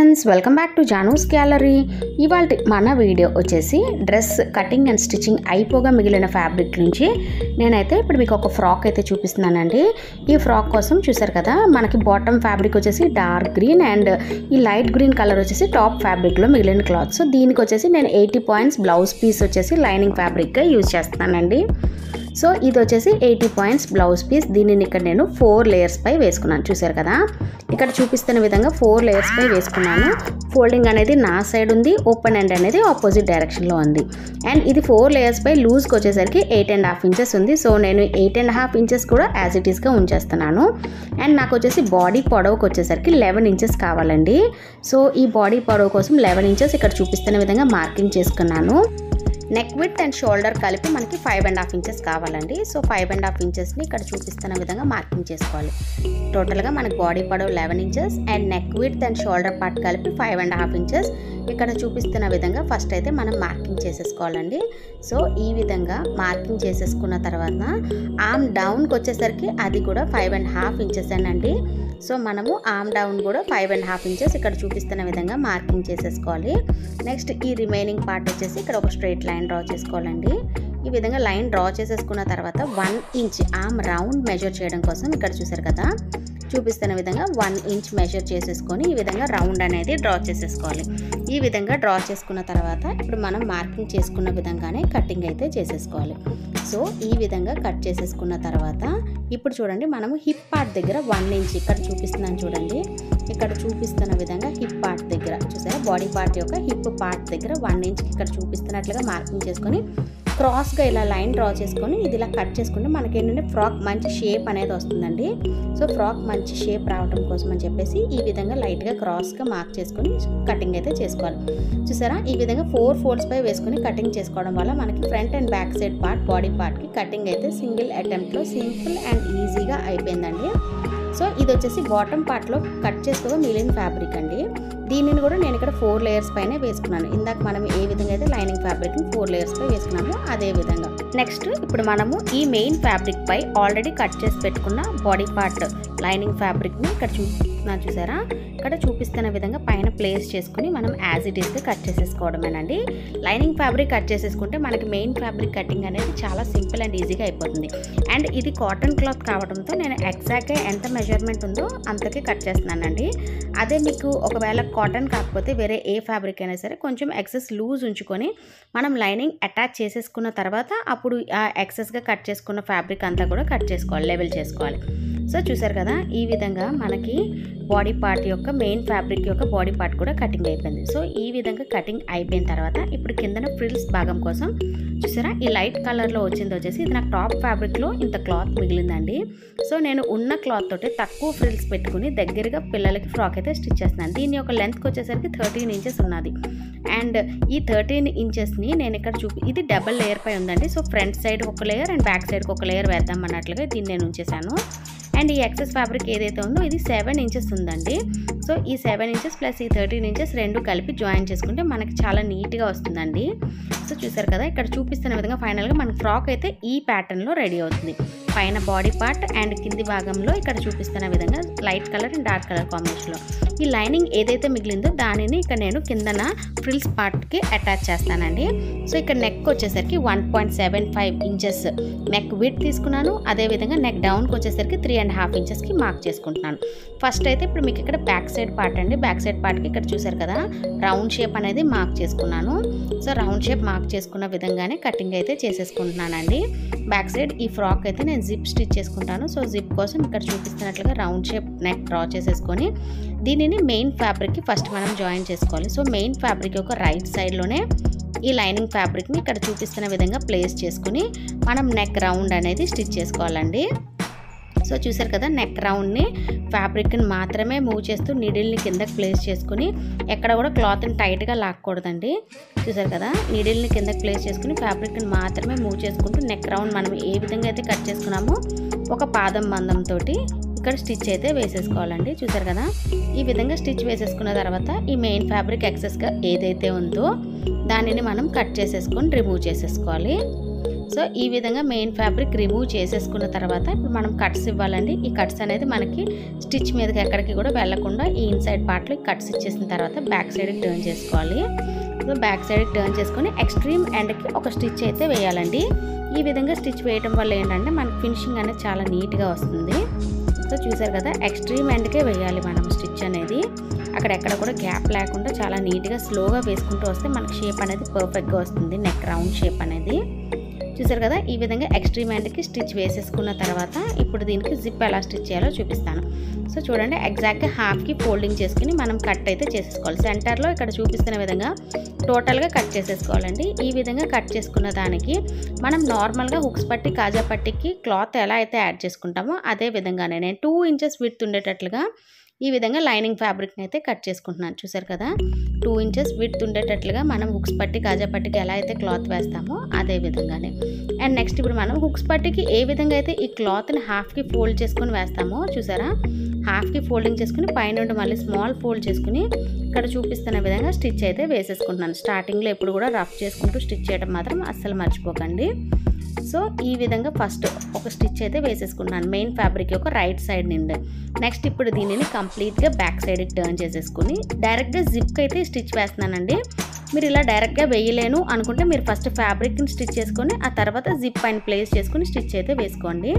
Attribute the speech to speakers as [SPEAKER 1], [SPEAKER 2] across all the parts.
[SPEAKER 1] friends welcome back to Janu's gallery ఇవాళ మన video వచ్చేసి డ్రెస్ కటింగ్ అండ్ స్టిచ్చింగ్ అయిపోగా మిగిలిన ఫ్యాబ్రిక్ నుంచి నేనైతే ఇప్పుడు మీకు ఒక ఫ్రాక్ అయితే చూపిస్తున్నానండి ఈ ఫ్రాక్ కోసం చూసారు కదా మనకి బాటమ్ ఫ్యాబ్రిక్ వచ్చేసి డార్క్ గ్రీన్ అండ్ ఈ లైట్ గ్రీన్ కలర్ వచ్చేసి టాప్ ఫ్యాబ్రిక్లో మిగిలిన క్లాత్ సో దీనికి వచ్చేసి నేను ఎయిటీ పాయింట్స్ బ్లౌజ్ పీస్ వచ్చేసి లైనింగ్ ఫ్యాబ్రిక్గా యూజ్ చేస్తున్నానండి సో ఇది వచ్చేసి ఎయిటీ పాయింట్స్ బ్లౌజ్ పీస్ దీనిని ఇక్కడ నేను ఫోర్ లేయర్స్ పై వేసుకున్నాను చూసారు కదా ఇక్కడ చూపిస్తున్న విధంగా ఫోర్ లేయర్స్ పై వేసుకున్నాను ఫోల్డింగ్ అనేది నా సైడ్ ఉంది ఓపెన్ ఎండ్ అనేది ఆపోజిట్ డైరెక్షన్లో ఉంది అండ్ ఇది ఫోర్ లేయర్స్ పై లూజ్కి వచ్చేసరికి ఎయిట్ అండ్ హాఫ్ ఇంచెస్ ఉంది సో నేను ఎయిట్ అండ్ హాఫ్ ఇంచెస్ కూడా యాజ్ ఇట్ ఈస్గా ఉంచేస్తున్నాను అండ్ నాకు వచ్చేసి బాడీ పొడవుకి వచ్చేసరికి లెవెన్ ఇంచెస్ కావాలండి సో ఈ బాడీ పొడవు కోసం లెవెన్ ఇంచెస్ ఇక్కడ చూపిస్తున్న విధంగా మార్కింగ్ చేసుకున్నాను నెక్ విత్ అండ్ షోల్డర్ కలిపి మనకి ఫైవ్ అండ్ హాఫ్ ఇంచెస్ కావాలండి సో ఫైవ్ అండ్ హాఫ్ ఇంచెస్ని ఇక్కడ చూపిస్తున్న విధంగా మార్కింగ్ చేసుకోవాలి టోటల్గా మనకి బాడీ పొడవు eleven inches and neck width and shoulder part కలిపి ఫైవ్ అండ్ హాఫ్ ఇంచెస్ ఇక్కడ చూపిస్తున్న విధంగా ఫస్ట్ అయితే మనం మార్కింగ్ చేసేసుకోవాలండి సో ఈ విధంగా మార్కింగ్ చేసేసుకున్న తర్వాత ఆమ్ డౌన్కి వచ్చేసరికి అది కూడా ఫైవ్ అండ్ హాఫ్ ఇంచెస్ అండి సో మనము ఆమ్ డౌన్ కూడా ఫైవ్ అండ్ హాఫ్ ఇంచెస్ ఇక్కడ చూపిస్తున్న విధంగా మార్కింగ్ చేసేసుకోవాలి నెక్స్ట్ ఈ రిమైనింగ్ పార్ట్ వచ్చేసి ఇక్కడ ఒక స్ట్రైట్ లైన్ డ్రా చేసుకోవాలండి ఈ విధంగా లైన్ డ్రా చేసేసుకున్న తర్వాత one inch arm round measure చేయడం కోసం ఇక్కడ చూసారు కదా చూపిస్తున్న విధంగా వన్ ఇంచ్ మెజర్ చేసేసుకొని ఈ విధంగా రౌండ్ అనేది డ్రా చేసేసుకోవాలి ఈ విధంగా డ్రా చేసుకున్న తర్వాత ఇప్పుడు మనం మార్కింగ్ చేసుకున్న విధంగానే కటింగ్ అయితే చేసేసుకోవాలి సో ఈ విధంగా కట్ చేసేసుకున్న తర్వాత ఇప్పుడు చూడండి మనము హిప్ పార్ట్ దగ్గర వన్ ఇంచ్ ఇక్కడ చూపిస్తున్నాను చూడండి ఇక్కడ చూపిస్తున్న విధంగా హిప్ పార్ట్ దగ్గర చూసారా బాడీ పార్ట్ యొక్క హిప్ పార్ట్ దగ్గర వన్ ఇంచ్ ఇక్కడ చూపిస్తున్నట్లుగా మార్కింగ్ చేసుకొని క్రాస్గా ఇలా లైన్ డ్రా చేసుకొని ఇది ఇలా కట్ చేసుకుంటే మనకి ఏంటంటే ఫ్రాక్ మంచి షేప్ అనేది వస్తుందండి సో ఫ్రాక్ మంచి షేప్ రావడం కోసం అని చెప్పేసి ఈ విధంగా లైట్గా క్రాస్గా మార్క్ చేసుకొని కటింగ్ అయితే చేసుకోవాలి చూసారా ఈ విధంగా ఫోర్ ఫోల్డ్స్ పై వేసుకొని కటింగ్ చేసుకోవడం వల్ల మనకి front and back side part body పార్ట్కి కటింగ్ అయితే సింగిల్ అటెంప్ట్లో సింపుల్ అండ్ ఈజీగా అయిపోయిందండి సో ఇది వచ్చేసి బాటమ్ పార్ట్లో కట్ చేసుకోగా మిగిలిన ఫ్యాబ్రిక్ అండి దీనిని కూడా నేను ఇక్కడ ఫోర్ లేయర్స్ పైన వేసుకున్నాను ఇందాక మనం ఏ విధంగా అయితే లైనింగ్ ఫ్యాబ్రిక్ని ఫోర్ లేయర్స్ పై వేసుకున్నామో అదే విధంగా నెక్స్ట్ ఇప్పుడు మనము ఈ మెయిన్ ఫ్యాబ్రిక్ పై ఆల్రెడీ కట్ చేసి పెట్టుకున్న బాడీ పార్ట్ లైనింగ్ ఫ్యాబ్రిక్ని ఇక్కడ చూపిస్తున్నాను చూసారా ఇక్కడ చూపిస్తున్న విధంగా పైన ప్లేస్ చేసుకుని మనం యాజ్ ఇట్ ఈస్గా కట్ చేసేసుకోవడమేనండి లైనింగ్ ఫ్యాబ్రిక్ కట్ చేసేసుకుంటే మనకి మెయిన్ ఫ్యాబ్రిక్ కటింగ్ అనేది చాలా సింపుల్ అండ్ ఈజీగా అయిపోతుంది అండ్ ఇది కాటన్ క్లాత్ కావడంతో నేను ఎగ్జాక్ట్గా ఎంత మెజర్మెంట్ ఉందో అంతకే కట్ చేస్తున్నానండి అదే మీకు ఒకవేళ కాటన్ కాకపోతే వేరే ఏ ఫ్యాబ్రిక్ అయినా సరే కొంచెం ఎక్సెస్ లూజ్ ఉంచుకొని మనం లైనింగ్ అటాచ్ చేసేసుకున్న తర్వాత అప్పుడు ఆ ఎక్సెస్గా కట్ చేసుకున్న ఫ్యాబ్రిక్ అంతా కూడా కట్ చేసుకోవాలి లెవెల్ చేసుకోవాలి సో చూసారు కదా ఈ విధంగా మనకి బాడీ పార్ట్ యొక్క మెయిన్ ఫ్యాబ్రిక్ యొక్క బాడీ పార్ట్ కూడా కటింగ్ అయిపోయింది సో ఈ విధంగా కటింగ్ అయిపోయిన తర్వాత ఇప్పుడు కిందన ఫ్రిల్స్ భాగం కోసం చూసారా ఈ లైట్ కలర్లో వచ్చింది వచ్చేసి ఇది నాకు టాప్ ఫ్యాబ్రిక్లో ఇంత క్లాత్ మిగిలిందండి సో నేను ఉన్న క్లాత్ తోటి తక్కువ ఫ్రిల్స్ పెట్టుకుని దగ్గరగా పిల్లలకి ఫ్రాక్ అయితే స్టిచ్ చేస్తున్నాను దీని యొక్క లెంత్కి వచ్చేసరికి థర్టీన్ ఇంచెస్ ఉన్నది అండ్ ఈ థర్టీన్ ఇంచెస్ని నేను ఇక్కడ చూపి ఇది డబల్ లేయర్ పై ఉందండి సో ఫ్రంట్ సైడ్ ఒక లేయర్ అండ్ బ్యాక్ సైడ్కి ఒక లేయర్ వేద్దాం అన్నట్లుగా దీన్ని నేను ఉంచేసాను అండ్ ఈ ఎక్సెస్ ఫ్యాబ్రిక్ ఏదైతే ఉందో ఇది సెవెన్ ఇంచెస్ ఉందండి సో ఈ సెవెన్ ఇంచెస్ ప్లస్ ఈ థర్టీన్ ఇంచెస్ రెండు కలిపి జాయిన్ చేసుకుంటే మనకి చాలా నీట్గా వస్తుందండి సో చూసారు కదా ఇక్కడ చూపిస్తున్న విధంగా ఫైనల్గా మనకి ఫ్రాక్ అయితే ఈ ప్యాటర్న్లో రెడీ అవుతుంది పైన బాడీ పార్ట్ అండ్ కింది భాగంలో ఇక్కడ చూపిస్తున్న విధంగా light colour and dark colour కాంబినేషన్లో ఈ లైనింగ్ ఏదైతే మిగిలిందో దానిని ఇక్కడ నేను కిందన ఫ్రిల్స్ పార్ట్కి అటాచ్ చేస్తానండి సో ఇక్కడ నెక్ వచ్చేసరికి one point seven five inches neck width తీసుకున్నాను అదేవిధంగా నెక్ డౌన్కి వచ్చేసరికి త్రీ అండ్ హాఫ్ ఇంచెస్కి మార్క్ చేసుకుంటున్నాను ఫస్ట్ అయితే ఇప్పుడు మీకు ఇక్కడ బ్యాక్ సైడ్ పార్ట్ అండి బ్యాక్ సైడ్ పార్ట్కి ఇక్కడ చూసారు కదా రౌండ్ షేప్ అనేది మార్క్ చేసుకున్నాను సో రౌండ్ షేప్ మార్క్ చేసుకున్న విధంగానే కటింగ్ అయితే చేసేసుకుంటున్నానండి బ్యాక్ సైడ్ ఈ ఫ్రాక్ అయితే నేను జిప్ స్టిచ్ చేసుకుంటాను సో జిప్ కోసం ఇక్కడ చూపిస్తున్నట్లుగా రౌండ్ షేప్ నెక్ డ్రా చేసేసుకొని దీనిని మెయిన్ ఫ్యాబ్రిక్కి ఫస్ట్ మనం జాయిన్ చేసుకోవాలి సో మెయిన్ ఫ్యాబ్రిక్ యొక్క రైట్ సైడ్లోనే ఈ లైనింగ్ ఫ్యాబ్రిక్ని ఇక్కడ చూపిస్తున్న విధంగా ప్లేస్ చేసుకుని మనం నెక్ రౌండ్ అనేది స్టిచ్ చేసుకోవాలండి సో చూసారు కదా నెక్ రౌండ్ని ఫ్యాబ్రిక్ని మాత్రమే మూవ్ చేస్తూ నీడిల్ని కిందకి ప్లేస్ చేసుకుని ఎక్కడ కూడా క్లాత్ని టైట్గా లాక్కూడదండి చూసారు కదా నీడిల్ని కిందకి ప్లేస్ చేసుకుని ఫ్యాబ్రిక్ని మాత్రమే మూవ్ చేసుకుంటూ నెక్ రౌండ్ మనం ఏ విధంగా అయితే కట్ చేసుకున్నామో ఒక పాదం మందంతో ఇక్కడ స్టిచ్ అయితే వేసేసుకోవాలండి చూసారు కదా ఈ విధంగా స్టిచ్ వేసేసుకున్న తర్వాత ఈ మెయిన్ ఫ్యాబ్రిక్ ఎక్సెస్గా ఏదైతే ఉందో దానిని మనం కట్ చేసేసుకొని రిమూవ్ చేసేసుకోవాలి సో ఈ విధంగా మెయిన్ ఫ్యాబ్రిక్ రిమూవ్ చేసేసుకున్న తర్వాత ఇప్పుడు మనం కట్స్ ఇవ్వాలండి ఈ కట్స్ అనేది మనకి స్టిచ్ మీదకి ఎక్కడికి కూడా వెళ్లకుండా ఈ ఇన్సైడ్ పార్ట్లో కట్స్ ఇచ్చేసిన తర్వాత బ్యాక్ సైడ్కి టర్న్ చేసుకోవాలి సో బ్యాక్ సైడ్కి టర్న్ చేసుకొని ఎక్స్ట్రీమ్ ఎండ్కి ఒక స్టిచ్ అయితే వేయాలండి ఈ విధంగా స్టిచ్ వేయడం వల్ల ఏంటంటే మనకి ఫినిషింగ్ అనేది చాలా నీట్గా వస్తుంది సో చూసారు కదా ఎక్స్ట్రీమ్ ఎండ్కే వేయాలి మనం స్టిచ్ అనేది అక్కడెక్కడ కూడా గ్యాప్ లేకుండా చాలా నీట్గా స్లోగా వేసుకుంటూ వస్తే మనకి షేప్ అనేది పర్ఫెక్ట్గా వస్తుంది నెక్ రౌండ్ షేప్ అనేది చూసారు కదా ఈ విధంగా ఎక్స్ట్రీమ్ హ్యాండ్కి స్టిచ్ వేసేసుకున్న తర్వాత ఇప్పుడు దీనికి జిప్ ఎలా స్టిచ్ చేయాలో చూపిస్తాను సో చూడండి ఎగ్జాక్ట్గా హాఫ్కి ఫోల్డింగ్ చేసుకుని మనం కట్ అయితే చేసేసుకోవాలి సెంటర్లో ఇక్కడ చూపిస్తున్న విధంగా టోటల్గా కట్ చేసేసుకోవాలండి ఈ విధంగా కట్ చేసుకున్న దానికి మనం నార్మల్గా హుక్స్ పట్టి కాజా పట్టికి క్లాత్ ఎలా అయితే యాడ్ చేసుకుంటామో అదే విధంగానే నేను టూ ఇంచెస్ విడ్త్ ఉండేటట్లుగా ఈ విధంగా లైనింగ్ ఫ్యాబ్రిక్ని అయితే కట్ చేసుకుంటున్నాను చూసారు కదా టూ ఇంచెస్ విడ్త్ ఉండేటట్లుగా మనం హుక్స్ పట్టి కాజా పట్టికి ఎలా అయితే క్లాత్ వేస్తామో అదే విధంగానే అండ్ నెక్స్ట్ ఇప్పుడు మనం హుక్స్ పట్టికి ఏ విధంగా అయితే ఈ క్లాత్ని హాఫ్కి ఫోల్డ్ చేసుకొని వేస్తామో చూసారా హాఫ్కి ఫోల్డింగ్ చేసుకుని పైనుండి మళ్ళీ స్మాల్ ఫోల్డ్ చేసుకుని ఇక్కడ చూపిస్తున్న విధంగా స్టిచ్ అయితే వేసేసుకుంటున్నాను స్టార్టింగ్లో ఎప్పుడు కూడా రఫ్ చేసుకుంటూ స్టిచ్ చేయడం మాత్రం అస్సలు మర్చిపోకండి సో ఈ విధంగా ఫస్ట్ ఒక స్టిచ్ అయితే వేసేసుకున్నాను మెయిన్ ఫ్యాబ్రిక్ యొక్క రైట్ సైడ్ నుండి నెక్స్ట్ ఇప్పుడు దీనిని కంప్లీట్గా బ్యాక్ సైడ్కి టర్న్ చేసేసుకుని డైరెక్ట్గా జిప్కి అయితే స్టిచ్ వేస్తున్నానండి మీరు ఇలా డైరెక్ట్గా వేయలేను అనుకుంటే మీరు ఫస్ట్ ఫ్యాబ్రిక్ని స్టిచ్ చేసుకొని ఆ తర్వాత జిప్ పైన ప్లేస్ చేసుకుని స్టిచ్ అయితే వేసుకోండి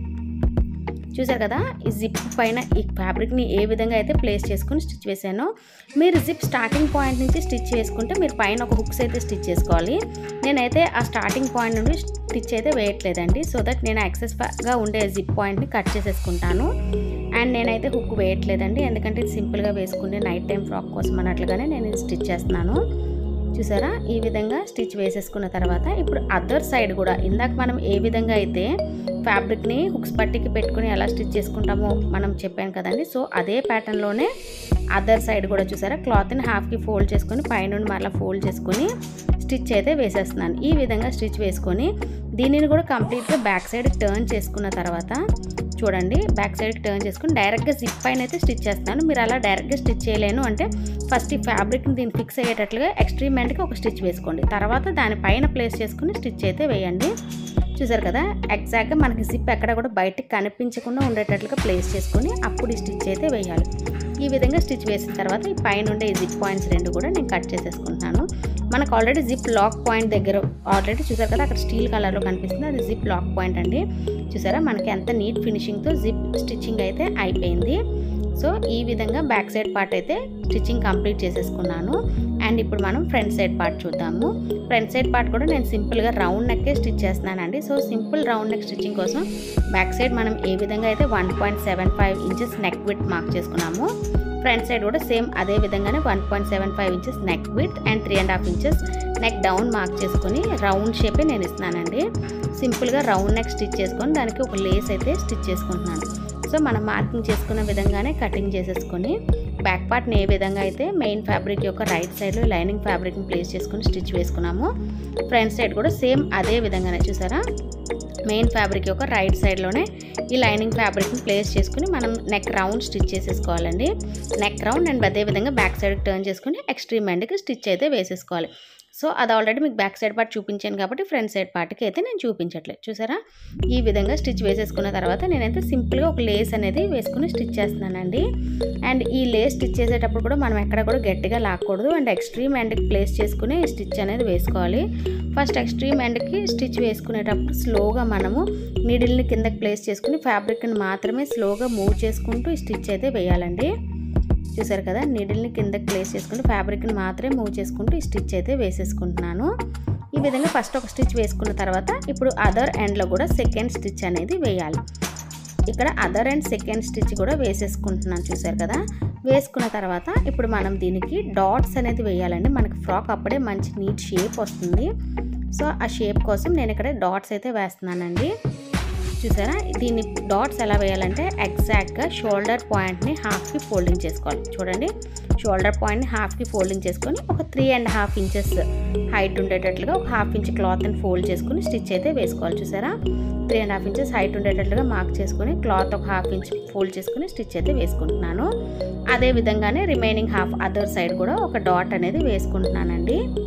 [SPEAKER 1] చూసారు కదా ఈ జిప్ పైన ఈ ఫ్యాబ్రిక్ని ఏ విధంగా అయితే ప్లేస్ చేసుకుని స్టిచ్ వేసానో మీరు జిప్ స్టార్టింగ్ పాయింట్ నుంచి స్టిచ్ చేసుకుంటే మీరు పైన ఒక హుక్స్ అయితే స్టిచ్ చేసుకోవాలి నేనైతే ఆ స్టార్టింగ్ పాయింట్ నుండి స్టిచ్ అయితే వేయట్లేదండి సో దట్ నేను ఎక్సెస్గా ఉండే జిప్ పాయింట్ని కట్ చేసేసుకుంటాను అండ్ నేనైతే హుక్ వేయట్లేదండి ఎందుకంటే ఇది సింపుల్గా వేసుకునే నైట్ టైం ఫ్రాక్ కోసం అన్నట్లుగానే నేను స్టిచ్ చేస్తున్నాను చూసారా ఈ విధంగా స్టిచ్ వేసేసుకున్న తర్వాత ఇప్పుడు అదర్ సైడ్ కూడా ఇందాక మనం ఏ విధంగా అయితే ఫ్యాబ్రిక్ని హుక్స్ పట్టికి పెట్టుకుని ఎలా స్టిచ్ చేసుకుంటామో మనం చెప్పాను కదండి సో అదే ప్యాటర్న్లోనే అదర్ సైడ్ కూడా చూసారా క్లాత్ని హాఫ్కి ఫోల్డ్ చేసుకొని పైనుండి మళ్ళీ ఫోల్డ్ చేసుకొని స్టిచ్ అయితే వేసేస్తున్నాను ఈ విధంగా స్టిచ్ వేసుకొని దీనిని కూడా కంప్లీట్గా బ్యాక్ సైడ్ టర్న్ చేసుకున్న తర్వాత చూడండి బ్యాక్ సైడ్కి టర్న్ చేసుకుని డైరెక్ట్గా జిప్ పైన అయితే స్టిచ్ చేస్తున్నాను మీరు అలా డైరెక్ట్గా స్టిచ్ చేయలేను అంటే ఫస్ట్ ఈ ఫ్యాబ్రిక్ని దీన్ని ఫిక్స్ అయ్యేటట్లుగా ఎక్స్ట్రీమ్ ఎండ్కి ఒక స్టిచ్ వేసుకోండి తర్వాత దానిపైన ప్లేస్ చేసుకుని స్టిచ్ అయితే వేయండి చూసారు కదా ఎగ్జాక్ట్గా మనకి జిప్ ఎక్కడ కూడా బయటికి కనిపించకుండా ఉండేటట్లుగా ప్లేస్ చేసుకొని అప్పుడు ఈ స్టిచ్ అయితే వేయాలి ఈ విధంగా స్టిచ్ వేసిన తర్వాత ఈ పైన ఉండే ఈ జిప్ పాయింట్స్ రెండు కూడా నేను కట్ చేసేసుకుంటున్నాను మనకు ఆల్రెడీ జిప్ లాక్ పాయింట్ దగ్గర ఆల్రెడీ చూసారు కదా అక్కడ స్టీల్ కలర్లో కనిపిస్తుంది అది జిప్ లాక్ పాయింట్ అండి చూసారా మనకి ఎంత నీట్ ఫినిషింగ్తో జిప్ స్టిచ్చింగ్ అయితే అయిపోయింది సో ఈ విధంగా బ్యాక్ సైడ్ పార్ట్ అయితే స్టిచ్చింగ్ కంప్లీట్ చేసేసుకున్నాను అండ్ ఇప్పుడు మనం ఫ్రంట్ సైడ్ పార్ట్ చూద్దాము ఫ్రంట్ సైడ్ పార్ట్ కూడా నేను సింపుల్గా రౌండ్ నెక్కే స్టిచ్ చేస్తున్నానండి so simple round neck stitching కోసం బ్యాక్ సైడ్ మనం ఏ విధంగా అయితే one point seven five inches neck width mark చేసుకున్నాము ఫ్రంట్ సైడ్ కూడా సేమ్ అదే విధంగానే one point seven five inches neck width and three and half inches neck down mark చేసుకొని రౌండ్ షేపే నేను ఇస్తున్నానండి సింపుల్గా రౌండ్ నెక్ స్టిచ్ చేసుకొని దానికి ఒక లేస్ అయితే స్టిచ్ చేసుకుంటున్నాను సో మనం మార్కింగ్ చేసుకున్న విధంగానే కటింగ్ చేసేసుకొని బ్యాక్ పార్ట్ని ఏ విధంగా అయితే మెయిన్ ఫ్యాబ్రిక్ యొక్క రైట్ సైడ్లో లైనింగ్ ఫ్యాబ్రిక్ని ప్లేస్ చేసుకుని స్టిచ్ వేసుకున్నాము ఫ్రంట్ సైడ్ కూడా సేమ్ అదే విధంగానే చూసారా మెయిన్ ఫ్యాబ్రిక్ యొక్క రైట్ సైడ్లోనే ఈ లైనింగ్ ఫ్యాబ్రిక్ని ప్లేస్ చేసుకుని మనం నెక్ రౌండ్ స్టిచ్ చేసేసుకోవాలండి నెక్ రౌండ్ అండ్ అదే విధంగా బ్యాక్ సైడ్కి టర్న్ చేసుకుని ఎక్స్ట్రీమ్ ఎండ్కి స్టిచ్ అయితే వేసేసుకోవాలి సో అది ఆల్రెడీ మీకు బ్యాక్ సైడ్ పార్ట్ చూపించాను కాబట్టి ఫ్రంట్ సైడ్ పార్ట్కి అయితే నేను చూపించట్లేదు చూసారా ఈ విధంగా స్టిచ్ వేసేసుకున్న తర్వాత నేనైతే సింపుల్గా ఒక లేస్ అనేది వేసుకుని స్టిచ్ చేస్తున్నానండి అండ్ ఈ లేస్ స్టిచ్ చేసేటప్పుడు కూడా మనం ఎక్కడ కూడా గట్టిగా లాక్కూడదు అండ్ ఎక్స్ట్రీమ్ ఎండ్కి ప్లేస్ చేసుకుని స్టిచ్ అనేది వేసుకోవాలి ఫస్ట్ ఎక్స్ట్రీమ్ ఎండ్కి స్టిచ్ వేసుకునేటప్పుడు స్లోగా మనము నీడిల్ని కిందకి ప్లేస్ చేసుకుని ఫ్యాబ్రిక్ని మాత్రమే స్లోగా మూవ్ చేసుకుంటూ ఈ స్టిచ్ అయితే వేయాలండి చూసారు కదా నీడిల్ని కిందకి ప్లేస్ చేసుకుంటూ ఫ్యాబ్రిక్ని మాత్రమే మూవ్ చేసుకుంటూ ఈ స్టిచ్ అయితే వేసేసుకుంటున్నాను ఈ విధంగా ఫస్ట్ ఒక స్టిచ్ వేసుకున్న తర్వాత ఇప్పుడు అదర్ ఎండ్లో కూడా సెకండ్ స్టిచ్ అనేది వేయాలి ఇక్కడ అదర్ అండ్ సెకండ్ స్టిచ్ కూడా వేసేసుకుంటున్నాను చూసారు కదా వేసుకున్న తర్వాత ఇప్పుడు మనం దీనికి డాట్స్ అనేది వేయాలండి మనకి ఫ్రాక్ అప్పుడే మంచి నీట్ షేప్ వస్తుంది సో ఆ షేప్ కోసం నేను ఇక్కడ డాట్స్ అయితే వేస్తున్నానండి చూసారా దీన్ని డాట్స్ ఎలా వేయాలంటే ఎగ్జాక్ట్గా షోల్డర్ పాయింట్ని హాఫ్కి ఫోల్డింగ్ చేసుకోవాలి చూడండి షోల్డర్ పాయింట్ని హాఫ్కి ఫోల్డింగ్ చేసుకొని ఒక three and half inches height ఉండేటట్లుగా ఒక హాఫ్ ఇంచ్ క్లాత్ని ఫోల్డ్ చేసుకుని స్టిచ్ అయితే వేసుకోవాలి చూసారా three and half inches height ఉండేటట్లుగా మార్క్ చేసుకుని క్లాత్ ఒక హాఫ్ ఇంచ్ ఫోల్డ్ చేసుకుని స్టిచ్ అయితే వేసుకుంటున్నాను అదే విధంగానే రిమైనింగ్ హాఫ్ అదర్ సైడ్ కూడా ఒక డాట్ అనేది వేసుకుంటున్నానండి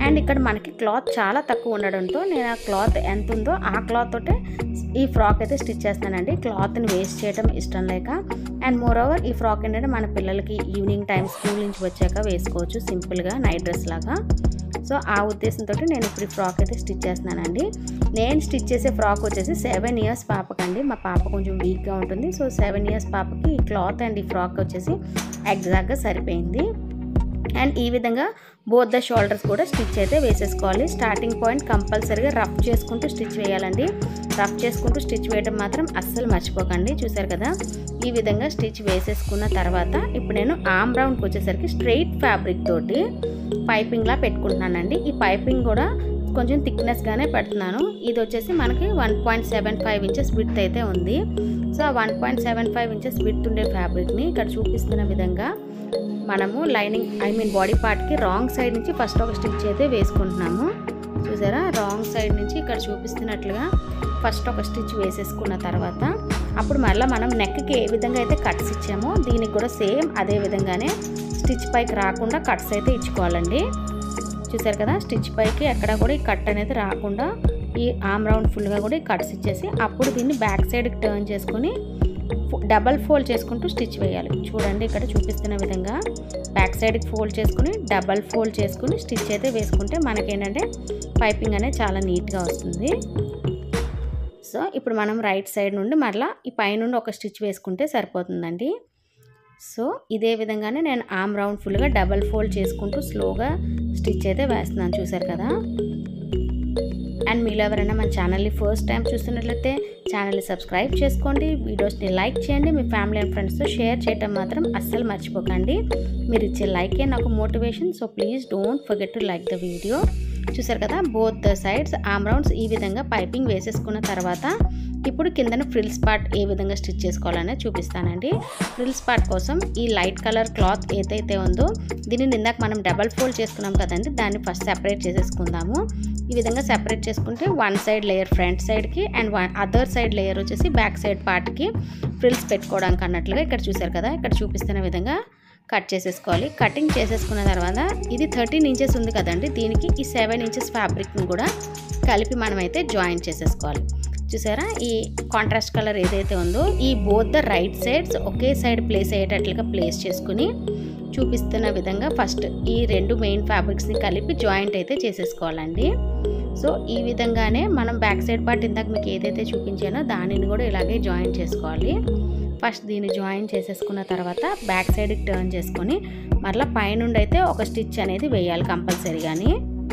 [SPEAKER 1] అండ్ ఇక్కడ మనకి క్లాత్ చాలా తక్కువ ఉండడంతో నేను ఆ క్లాత్ ఎంత ఉందో ఆ క్లాత్ తోటే ఈ ఫ్రాక్ అయితే స్టిచ్ చేస్తానండి క్లాత్ని వేస్ట్ చేయడం ఇష్టం లేక అండ్ మోర్ ఓవర్ ఈ ఫ్రాక్ ఏంటంటే మన పిల్లలకి ఈవినింగ్ టైం స్కూల్ నుంచి వచ్చాక వేసుకోవచ్చు సింపుల్గా నైట్ డ్రెస్ లాగా సో ఆ ఉద్దేశంతో నేను ఇప్పుడు ఈ ఫ్రాక్ అయితే స్టిచ్ చేస్తున్నానండి నేను స్టిచ్ చేసే ఫ్రాక్ వచ్చేసి సెవెన్ ఇయర్స్ పాపకండి మా పాప కొంచెం వీక్గా ఉంటుంది సో సెవెన్ ఇయర్స్ పాపకి ఈ క్లాత్ అండ్ ఈ ఫ్రాక్ వచ్చేసి ఎగ్జాక్ట్గా సరిపోయింది అండ్ ఈ విధంగా బోత్ ద షోల్డర్స్ కూడా స్టిచ్ అయితే వేసేసుకోవాలి స్టార్టింగ్ పాయింట్ కంపల్సరీగా రఫ్ చేసుకుంటూ స్టిచ్ వేయాలండి రఫ్ చేసుకుంటూ స్టిచ్ వేయడం మాత్రం అస్సలు మర్చిపోకండి చూసారు కదా ఈ విధంగా స్టిచ్ వేసేసుకున్న తర్వాత ఇప్పుడు నేను ఆమ్ రౌండ్కి వచ్చేసరికి స్ట్రెయిట్ ఫ్యాబ్రిక్ తోటి పైపింగ్లా పెట్టుకుంటున్నానండి ఈ పైపింగ్ కూడా కొంచెం థిక్నెస్గానే పెడుతున్నాను ఇది వచ్చేసి మనకి one point seven five inches width అయితే ఉంది సో ఆ one point seven five inches width ఉండే ఫ్యాబ్రిక్ని ఇక్కడ చూపిస్తున్న విధంగా మనము lining I mean body part wrong side నుంచి ఫస్ట్ ఒక స్టిచ్ అయితే వేసుకుంటున్నాము చూసారా రాంగ్ సైడ్ నుంచి ఇక్కడ చూపిస్తున్నట్లుగా ఫస్ట్ ఒక స్టిచ్ వేసేసుకున్న తర్వాత అప్పుడు మళ్ళీ మనం నెక్కి ఏ విధంగా అయితే కట్స్ ఇచ్చామో దీనికి కూడా సేమ్ అదే విధంగానే స్టిచ్ పైకి రాకుండా కట్స్ అయితే ఇచ్చుకోవాలండి చూసారు కదా స్టిచ్ పైకి ఎక్కడ కూడా ఈ కట్ అనేది రాకుండా ఈ ఆమ్ రౌండ్ ఫుల్గా కూడా ఈ కట్స్ ఇచ్చేసి అప్పుడు దీన్ని బ్యాక్ సైడ్కి టర్న్ చేసుకొని డబల్ ఫోల్డ్ చేసుకుంటూ స్టిచ్ వేయాలి చూడండి ఇక్కడ చూపిస్తున్న విధంగా బ్యాక్ సైడ్కి ఫోల్డ్ చేసుకుని డబల్ ఫోల్డ్ చేసుకుని స్టిచ్ అయితే వేసుకుంటే మనకేంటంటే పైపింగ్ అనేది చాలా నీట్గా వస్తుంది సో ఇప్పుడు మనం రైట్ సైడ్ నుండి మరలా ఈ పైనుండి ఒక స్టిచ్ వేసుకుంటే సరిపోతుందండి సో ఇదే విధంగానే నేను ఆమ్ రౌండ్ ఫుల్గా డబల్ ఫోల్డ్ చేసుకుంటూ స్లోగా స్టిచ్ అయితే వేస్తున్నాను చూసారు కదా అండ్ మీలో ఎవరైనా మన ఛానల్ని ఫస్ట్ టైం చూస్తున్నట్లయితే ఛానల్ని సబ్స్క్రైబ్ చేసుకోండి వీడియోస్ని లైక్ చేయండి మీ ఫ్యామిలీ అండ్ ఫ్రెండ్స్తో షేర్ చేయడం మాత్రం అస్సలు మర్చిపోకండి మీరు ఇచ్చే లైకే నాకు motivation so please don't forget to like the video చూసారు కదా both the sides arm rounds ఈ విధంగా పైపింగ్ వేసేసుకున్న తర్వాత ఇప్పుడు కిందన ఫ్రిల్స్ పార్ట్ ఏ విధంగా స్టిచ్ చేసుకోవాలనే చూపిస్తానండి ఫ్రిల్స్ పార్ట్ కోసం ఈ లైట్ కలర్ క్లాత్ ఏదైతే ఉందో దీనిని ఇందాక మనం డబల్ ఫోల్డ్ చేసుకున్నాం కదండి దాన్ని ఫస్ట్ సెపరేట్ చేసేసుకుందాము ఈ విధంగా సెపరేట్ చేసుకుంటే వన్ సైడ్ లేయర్ ఫ్రంట్ సైడ్కి and one other side layer వచ్చేసి బ్యాక్ సైడ్ పార్ట్కి ఫ్రిల్స్ పెట్టుకోవడానికి అన్నట్లుగా ఇక్కడ చూసారు కదా ఇక్కడ చూపిస్తున్న విధంగా కట్ చేసేసుకోవాలి కటింగ్ చేసేసుకున్న తర్వాత ఇది థర్టీన్ ఇంచెస్ ఉంది కదండి దీనికి ఈ సెవెన్ ఇంచెస్ ఫ్యాబ్రిక్ని కూడా కలిపి మనమైతే జాయిన్ చేసేసుకోవాలి చూసారా ఈ కాంట్రాస్ట్ కలర్ ఏదైతే ఉందో ఈ బోత్ ద రైట్ సైడ్స్ ఒకే సైడ్ ప్లేస్ అయ్యేటట్లుగా ప్లేస్ చేసుకుని చూపిస్తున్న విధంగా ఫస్ట్ ఈ రెండు మెయిన్ ఫ్యాబ్రిక్స్ని కలిపి జాయింట్ అయితే చేసేసుకోవాలండి సో ఈ విధంగానే మనం బ్యాక్ సైడ్ పార్ట్ ఇందాక మీకు ఏదైతే చూపించానో దానిని కూడా ఇలాగే జాయిన్ చేసుకోవాలి ఫస్ట్ దీన్ని జాయిన్ చేసేసుకున్న తర్వాత బ్యాక్ సైడ్కి టర్న్ చేసుకొని మరలా పైనుండి అయితే ఒక స్టిచ్ అనేది వేయాలి కంపల్సరీగాని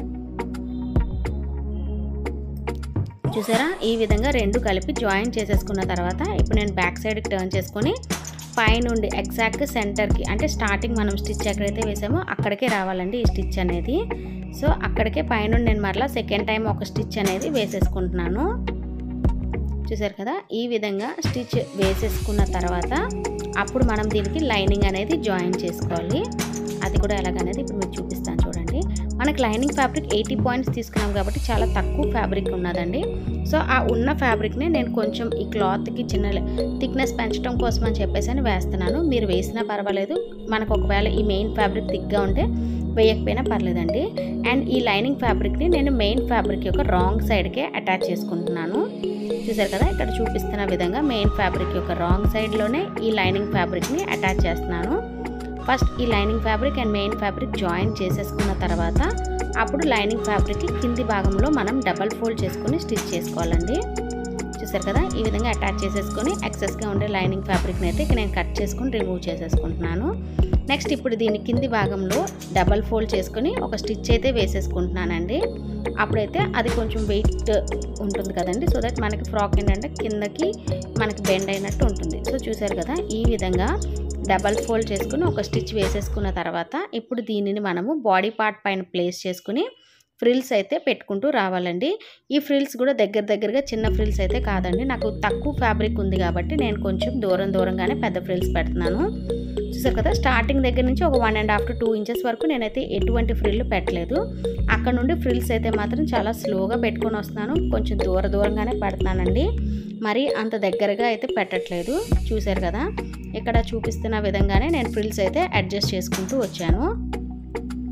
[SPEAKER 1] చూసారా ఈ విధంగా రెండు కలిపి జాయిన్ చేసేసుకున్న తర్వాత ఇప్పుడు నేను బ్యాక్ సైడ్కి టర్న్ చేసుకొని పైనుండి ఎగ్జాక్ట్ సెంటర్కి అంటే స్టార్టింగ్ మనం స్టిచ్ ఎక్కడైతే వేసామో అక్కడికే రావాలండి ఈ స్టిచ్ అనేది సో అక్కడికే పైనుండి నేను మరలా సెకండ్ టైం ఒక స్టిచ్ అనేది వేసేసుకుంటున్నాను చూసారు కదా ఈ విధంగా స్టిచ్ వేసేసుకున్న తర్వాత అప్పుడు మనం దీనికి లైనింగ్ అనేది జాయిన్ చేసుకోవాలి అది కూడా ఎలాగనేది ఇప్పుడు మీకు చూపిస్తాను చూడండి మనకి లైనింగ్ ఫ్యాబ్రిక్ ఎయిటీ పాయింట్స్ తీసుకున్నాం కాబట్టి చాలా తక్కువ ఫ్యాబ్రిక్ ఉన్నదండి సో ఆ ఉన్న ఫ్యాబ్రిక్ని నేను కొంచెం ఈ క్లాత్కి చిన్న థిక్నెస్ పెంచడం కోసం అని చెప్పేసి అని వేస్తున్నాను మీరు వేసినా పర్వాలేదు మనకు ఒకవేళ ఈ మెయిన్ ఫ్యాబ్రిక్ థిక్గా ఉంటే వేయకపోయినా పర్లేదండి అండ్ ఈ లైనింగ్ ఫ్యాబ్రిక్ని నేను మెయిన్ ఫ్యాబ్రిక్ యొక్క రాంగ్ సైడ్కే అటాచ్ చేసుకుంటున్నాను చూసారు కదా ఇక్కడ చూపిస్తున్న విధంగా మెయిన్ ఫ్యాబ్రిక్ యొక్క రాంగ్ సైడ్లోనే ఈ లైనింగ్ ఫ్యాబ్రిక్ని అటాచ్ చేస్తున్నాను ఫస్ట్ ఈ lining fabric and main fabric join చేసేసుకున్న తర్వాత అప్పుడు లైనింగ్ ఫ్యాబ్రిక్కి కింది భాగంలో మనం డబల్ ఫోల్డ్ చేసుకొని స్టిచ్ చేసుకోవాలండి చూసారు కదా ఈ విధంగా అటాచ్ చేసేసుకొని ఎక్సెస్గా ఉండే లైనింగ్ ఫ్యాబ్రిక్ని అయితే ఇక్కడ నేను కట్ చేసుకొని రిమూవ్ చేసేసుకుంటున్నాను నెక్స్ట్ ఇప్పుడు దీని కింది భాగంలో డబల్ ఫోల్డ్ చేసుకొని ఒక స్టిచ్ అయితే వేసేసుకుంటున్నానండి అప్పుడైతే అది కొంచెం వెయిట్ ఉంటుంది కదండి సో దట్ మనకి ఫ్రాక్ ఏంటంటే కిందకి మనకి బెండ్ అయినట్టు ఉంటుంది సో చూసారు కదా ఈ విధంగా డబల్ ఫోల్డ్ చేసుకుని ఒక స్టిచ్ వేసేసుకున్న తర్వాత ఇప్పుడు దీనిని మనము బాడీ పార్ట్ పైన ప్లేస్ చేసుకుని ఫ్రిల్స్ అయితే పెట్టుకుంటూ రావాలండి ఈ ఫ్రిల్స్ కూడా దగ్గర దగ్గరగా చిన్న ఫ్రిల్స్ అయితే కాదండి నాకు తక్కువ ఫ్యాబ్రిక్ ఉంది కాబట్టి నేను కొంచెం దూరం దూరంగానే పెద్ద ఫ్రిల్స్ పెడుతున్నాను చూసారు కదా స్టార్టింగ్ దగ్గర నుంచి ఒక one and half to two inches వరకు నేనైతే ఎటువంటి ఫ్రిల్ పెట్టలేదు అక్కడ నుండి ఫ్రిల్స్ అయితే మాత్రం చాలా స్లోగా పెట్టుకొని వస్తున్నాను కొంచెం దూర దూరంగానే పెడతానండి మరి అంత దగ్గరగా అయితే పెట్టట్లేదు చూసారు కదా ఇక్కడ చూపిస్తున్న విధంగానే నేను ఫ్రిల్స్ అయితే అడ్జస్ట్ చేసుకుంటూ వచ్చాను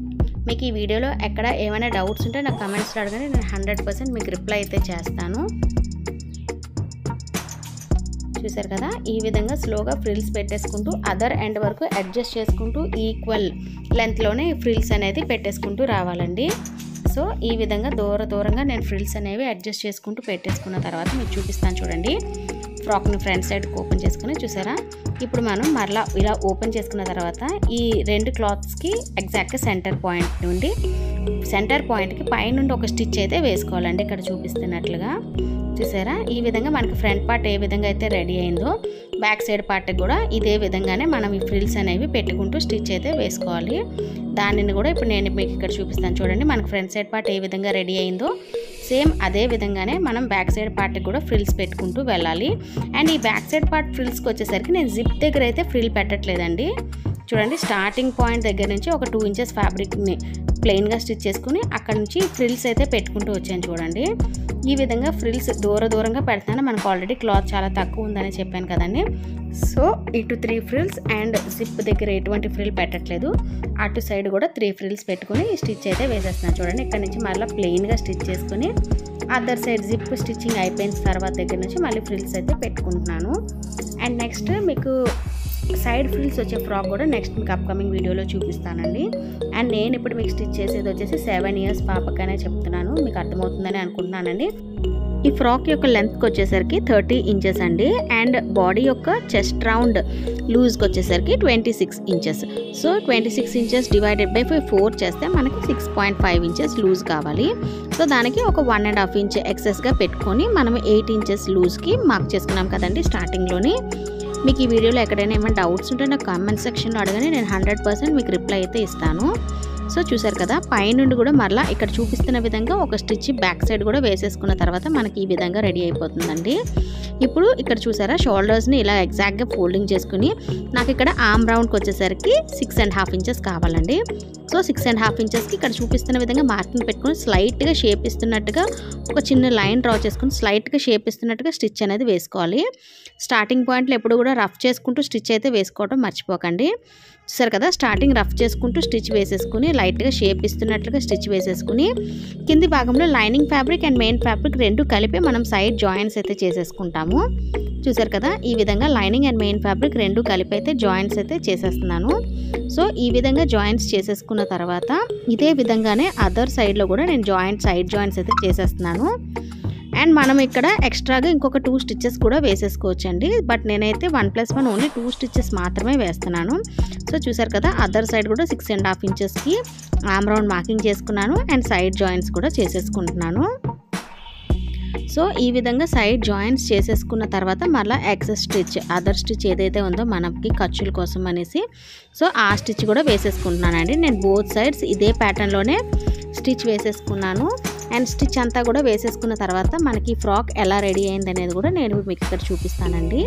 [SPEAKER 1] మీకు ఈ వీడియోలో ఎక్కడ ఏమైనా డౌట్స్ ఉంటే నాకు కమెంట్స్లో అడగండి నేను హండ్రెడ్ పర్సెంట్ మీకు రిప్లై అయితే చేస్తాను చూసారు కదా ఈ విధంగా స్లోగా ఫ్రిల్స్ పెట్టేసుకుంటూ అదర్ ఎండ్ వరకు అడ్జస్ట్ చేసుకుంటూ ఈక్వల్ లెంత్లోనే ఫ్రిల్స్ అనేది పెట్టేసుకుంటూ రావాలండి సో ఈ విధంగా దూర దూరంగా నేను ఫ్రిల్స్ అనేవి అడ్జస్ట్ చేసుకుంటూ పెట్టేసుకున్న తర్వాత మీకు చూపిస్తాను చూడండి ఫ్రాక్ని ఫ్రంట్ సైడ్ ఓపెన్ చేసుకుని చూసారా ఇప్పుడు మనం మరలా ఇలా ఓపెన్ చేసుకున్న తర్వాత ఈ రెండు క్లాత్స్కి ఎగ్జాక్ట్గా సెంటర్ పాయింట్ నుండి సెంటర్ పాయింట్కి పైనుండి ఒక స్టిచ్ అయితే వేసుకోవాలండి ఇక్కడ చూపిస్తున్నట్లుగా చూసారా ఈ విధంగా మనకి ఫ్రంట్ పార్ట్ ఏ విధంగా అయితే రెడీ అయిందో బ్యాక్ సైడ్ పార్ట్ కూడా ఇదే విధంగానే మనం ఈ ఫ్రిల్స్ అనేవి పెట్టుకుంటూ స్టిచ్ అయితే వేసుకోవాలి దానిని కూడా ఇప్పుడు నేను మీకు ఇక్కడ చూపిస్తాను చూడండి మనకి ఫ్రంట్ సైడ్ పార్ట్ ఏ విధంగా రెడీ అయిందో సేమ్ అదే విధంగానే మనం బ్యాక్ సైడ్ పార్ట్కి కూడా ఫ్రిల్స్ పెట్టుకుంటూ వెళ్ళాలి అండ్ ఈ బ్యాక్ సైడ్ పార్ట్ ఫ్రిల్స్కి వచ్చేసరికి నేను జిప్ దగ్గర అయితే ఫ్రిల్ పెట్టట్లేదండి చూడండి స్టార్టింగ్ పాయింట్ దగ్గర నుంచి ఒక టూ ఇంచెస్ ఫ్యాబ్రిక్ని ప్లెయిన్గా స్టిచ్ చేసుకుని అక్కడ నుంచి ఫ్రిల్స్ అయితే పెట్టుకుంటూ వచ్చాను చూడండి ఈ విధంగా ఫ్రిల్స్ దూర దూరంగా పెడతాను మనకు ఆల్రెడీ క్లాత్ చాలా తక్కువ ఉందని చెప్పాను కదండి సో ఇటు త్రీ ఫ్రిల్స్ అండ్ జిప్ దగ్గర ఎటువంటి ఫ్రిల్ పెట్టట్లేదు అటు సైడ్ కూడా త్రీ ఫ్రిల్స్ పెట్టుకుని స్టిచ్ అయితే వేసేస్తున్నాను చూడండి ఇక్కడ నుంచి మళ్ళీ ప్లెయిన్గా స్టిచ్ చేసుకుని అదర్ సైడ్ జిప్ స్టిచ్చింగ్ అయిపోయిన తర్వాత దగ్గర నుంచి మళ్ళీ ఫ్రిల్స్ అయితే పెట్టుకుంటున్నాను అండ్ నెక్స్ట్ మీకు సైడ్ ఫ్రిల్స్ వచ్చే ఫ్రాక్ కూడా నెక్స్ట్ మీకు అప్కమింగ్ వీడియోలో చూపిస్తానండి అండ్ నేను ఇప్పుడు మీకు స్టిచ్ చేసేది వచ్చేసి సెవెన్ ఇయర్స్ పాపకనే చెప్తున్నాను మీకు అర్థమవుతుందని అనుకుంటున్నానండి ఈ ఫ్రాక్ యొక్క లెంత్కి వచ్చేసరికి థర్టీ ఇంచెస్ అండి అండ్ బాడీ యొక్క చెస్ట్ రౌండ్ లూజ్కి వచ్చేసరికి twenty six inches so twenty six inches divided by four చేస్తే మనకి six point five inches loose కావాలి సో దానికి ఒక వన్ అండ్ హాఫ్ ఇంచ్ ఎక్సెస్గా పెట్టుకొని మనం ఎయిట్ ఇంచెస్ లూజ్కి మార్క్ చేసుకున్నాం కదండి స్టార్టింగ్లోని మీకు ఈ వీడియోలో ఎక్కడైనా ఏమైనా డౌట్స్ ఉంటే నాకు కామెంట్ సెక్షన్లో అడగని నేను హండ్రెడ్ పర్సెంట్ మీకు రిప్లై అయితే ఇస్తాను సో చూసారు కదా పైనుండి కూడా మరలా ఇక్కడ చూపిస్తున్న విధంగా ఒక స్టిచ్ బ్యాక్ సైడ్ కూడా వేసేసుకున్న తర్వాత మనకి ఈ విధంగా రెడీ అయిపోతుందండి ఇప్పుడు ఇక్కడ చూసారా షోల్డర్స్ని ఇలా ఎగ్జాక్ట్గా ఫోల్డింగ్ చేసుకుని నాకు ఇక్కడ ఆమ్ రౌండ్కి వచ్చేసరికి సిక్స్ అండ్ హాఫ్ ఇంచెస్ కావాలండి సో సిక్స్ అండ్ హాఫ్ ఇంచెస్కి ఇక్కడ చూపిస్తున్న విధంగా మార్కింగ్ పెట్టుకుని స్లైట్గా షేప్ ఇస్తున్నట్టుగా ఒక చిన్న లైన్ డ్రా చేసుకుని స్లైట్గా షేప్ ఇస్తున్నట్టుగా స్టిచ్ అనేది వేసుకోవాలి స్టార్టింగ్ పాయింట్లో ఎప్పుడు కూడా రఫ్ చేసుకుంటూ స్టిచ్ అయితే వేసుకోవడం మర్చిపోకండి చూసారు కదా స్టార్టింగ్ రఫ్ చేసుకుంటూ స్టిచ్ వేసేసుకుని లైట్గా షేప్ ఇస్తున్నట్లుగా స్టిచ్ వేసేసుకుని కింది భాగంలో lining fabric and main fabric రెండు కలిపి మనం సైడ్ జాయింట్స్ అయితే చేసేసుకుంటాము చూసారు కదా ఈ విధంగా లైనింగ్ అండ్ మెయిన్ ఫ్యాబ్రిక్ రెండు కలిపి అయితే జాయింట్స్ అయితే చేసేస్తున్నాను సో ఈ విధంగా జాయింట్స్ చేసేసుకున్న తర్వాత ఇదే విధంగానే అదర్ సైడ్లో కూడా నేను జాయింట్ సైడ్ జాయింట్స్ అయితే చేసేస్తున్నాను అండ్ మనం ఇక్కడ ఎక్స్ట్రాగా ఇంకొక టూ స్టిచ్చెస్ కూడా వేసేసుకోవచ్చండి బట్ నేనైతే one plus one only two stitches మాత్రమే వేస్తున్నాను సో చూసారు కదా అదర్ సైడ్ కూడా సిక్స్ అండ్ హాఫ్ ఇంచెస్కి ఆమ్ రౌండ్ మార్కింగ్ చేసుకున్నాను అండ్ సైడ్ జాయింట్స్ కూడా చేసేసుకుంటున్నాను సో ఈ విధంగా సైడ్ జాయింట్స్ చేసేసుకున్న తర్వాత మళ్ళీ ఎక్సెస్ స్టిచ్ అదర్ స్టిచ్ ఏదైతే ఉందో మనకి ఖర్చుల కోసం అనేసి సో ఆ స్టిచ్ కూడా వేసేసుకుంటున్నానండి నేను బోత్ సైడ్స్ ఇదే ప్యాటర్న్లోనే స్టిచ్ వేసేసుకున్నాను అండ్ స్టిచ్ అంతా కూడా వేసేసుకున్న తర్వాత మనకి ఫ్రాక్ ఎలా రెడీ అయింది అనేది కూడా నేను మీకు ఇక్కడ చూపిస్తానండి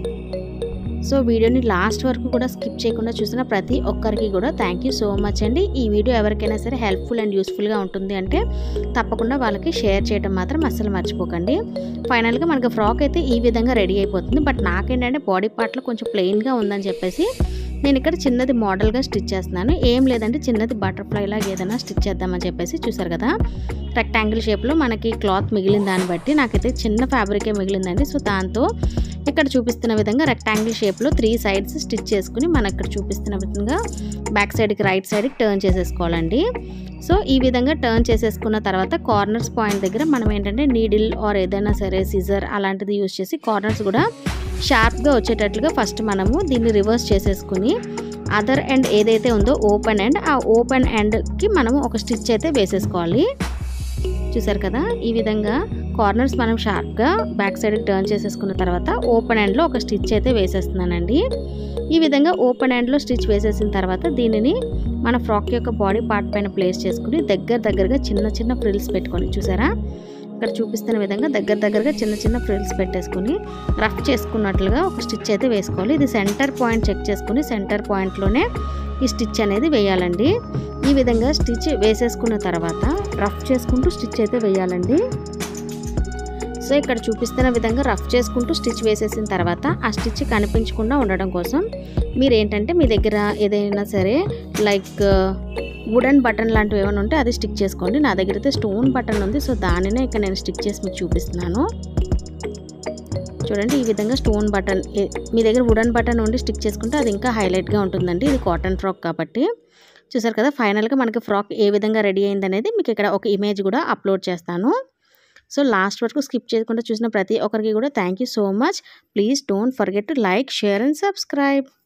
[SPEAKER 1] సో వీడియోని లాస్ట్ వరకు కూడా స్కిప్ చేయకుండా చూసిన ప్రతి ఒక్కరికి కూడా థ్యాంక్ యూ సో మచ్ అండి ఈ వీడియో ఎవరికైనా సరే హెల్ప్ఫుల్ అండ్ యూస్ఫుల్గా ఉంటుంది అంటే తప్పకుండా వాళ్ళకి షేర్ చేయడం మాత్రం అస్సలు మర్చిపోకండి ఫైనల్గా మనకి ఫ్రాక్ అయితే ఈ విధంగా రెడీ అయిపోతుంది బట్ నాకేంటంటే బాడీ పార్ట్లో కొంచెం ప్లెయిన్గా ఉందని చెప్పేసి నేను ఇక్కడ చిన్నది మోడల్గా స్టిచ్ చేస్తున్నాను ఏం లేదంటే చిన్నది బటర్ఫ్లై లాగా ఏదైనా స్టిచ్ చేద్దామని చెప్పేసి చూసారు కదా రెక్టాంగిల్ షేప్లో మనకి క్లాత్ మిగిలిన దాన్ని బట్టి నాకైతే చిన్న ఫ్యాబ్రికే మిగిలిందండి సో దాంతో ఇక్కడ చూపిస్తున్న విధంగా రెక్టాంగిల్ షేప్లో త్రీ సైడ్స్ స్టిచ్ చేసుకుని మనం ఇక్కడ చూపిస్తున్న విధంగా బ్యాక్ సైడ్కి రైట్ సైడ్కి టర్న్ చేసేసుకోవాలండి సో ఈ విధంగా టర్న్ చేసేసుకున్న తర్వాత కార్నర్స్ పాయింట్ దగ్గర మనం ఏంటంటే నీడిల్ ఆర్ ఏదైనా సరే సిజర్ అలాంటిది యూజ్ చేసి కార్నర్స్ కూడా షార్ప్గా వచ్చేటట్లుగా ఫస్ట్ మనము దీన్ని రివర్స్ చేసేసుకుని అదర్ ఎండ్ ఏదైతే ఉందో ఓపెన్ ఎండ్ ఆ ఓపెన్ ఎండ్కి మనము ఒక స్టిచ్ అయితే వేసేసుకోవాలి చూసారు కదా ఈ విధంగా కార్నర్స్ మనం షార్ప్గా బ్యాక్ సైడ్కి టర్న్ చేసేసుకున్న తర్వాత ఓపెన్ ఎండ్లో ఒక స్టిచ్ అయితే వేసేస్తున్నానండి ఈ విధంగా ఓపెన్ ఎండ్లో స్టిచ్ వేసేసిన తర్వాత దీనిని మన ఫ్రాక్ యొక్క బాడీ పార్ట్ పైన ప్లేస్ చేసుకుని దగ్గర దగ్గరగా చిన్న చిన్న ఫ్రిల్స్ పెట్టుకొని చూసారా ఇక్కడ చూపిస్తున్న విధంగా దగ్గర దగ్గరగా చిన్న చిన్న ఫ్రిల్స్ పెట్టేసుకుని రఫ్ చేసుకున్నట్లుగా ఒక స్టిచ్ అయితే వేసుకోవాలి ఇది సెంటర్ పాయింట్ చెక్ చేసుకుని సెంటర్ పాయింట్లోనే ఈ స్టిచ్ అనేది వేయాలండి ఈ విధంగా స్టిచ్ వేసేసుకున్న తర్వాత రఫ్ చేసుకుంటూ స్టిచ్ అయితే వేయాలండి సో సో ఇక్కడ చూపిస్తున్న విధంగా రఫ్ చేసుకుంటూ స్టిచ్ వేసేసిన తర్వాత ఆ స్టిచ్ కనిపించకుండా ఉండడం కోసం మీరు ఏంటంటే మీ దగ్గర ఏదైనా సరే లైక్ వుడెన్ బటన్ లాంటివి ఏమైనా ఉంటే అది స్టిక్ చేసుకోండి నా దగ్గర అయితే స్టోన్ బటన్ ఉంది సో దానినే ఇక్కడ నేను స్టిక్ చేసి మీకు చూపిస్తున్నాను చూడండి ఈ విధంగా స్టోన్ బటన్ ఏ- మీ దగ్గర వుడెన్ బటన్ ఉండి స్టిక్ చేసుకుంటే అది ఇంకా హైలైట్గా ఉంటుందండి ఇది కాటన్ ఫ్రాక్ కాబట్టి చూసారు కదా ఫైనల్గా మనకి ఫ్రాక్ ఏ విధంగా రెడీ అయింది అనేది మీకు ఇక్కడ ఒక ఇమేజ్ కూడా అప్లోడ్ చేస్తాను సో లాస్ట్ వరకు స్కిప్ చేయకుండా చూసిన ప్రతి ఒక్కరికి కూడా thank you so much please don't forget to like share and subscribe